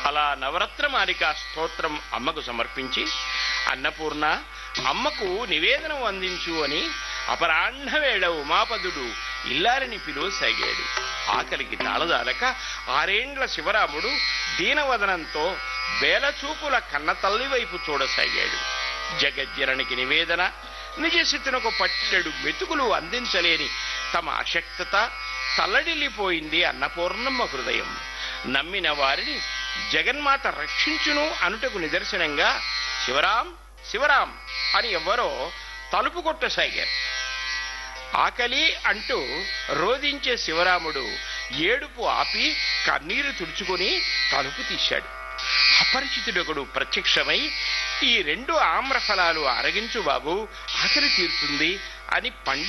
అలా నవరత్నమాలిక స్తోత్రం అమ్మకు సమర్పించి అన్నపూర్ణ అమ్మకు నివేదనం అందించు అని అపరాహ్న వేళ ఉమాపదుడు ఇల్లారిని పిలువసాగాడు ఆకలికి తాళదాలక ఆరేండ్ల శివరాముడు దీనవదనంతో బేలచూపుల కన్నతల్లి వైపు చూడసాగాడు జగజ్జననికి నివేదన నిజస్థితునకు పట్టెడు మెతుకులు అందించలేని తమ అశక్తత తల్లడిల్లిపోయింది అన్నపూర్ణమ్మ హృదయం నమ్మిన వారిని జగన్మాత రక్షించును అనుటకు నిదర్శనంగా శివరాం శివరాం అని ఎవ్వరో తలుపు కొట్టసాగారు ఆకలి అంటూ రోధించే శివరాముడు ఏడుపు ఆపి కన్నీరు తుడుచుకొని తలుపు తీశాడు అపరిచితుడొకడు ప్రత్యక్షమై ఈ రెండు ఆమ్రఫలాలు అరగించు బాబు ఆకలి తీరుతుంది అని పండి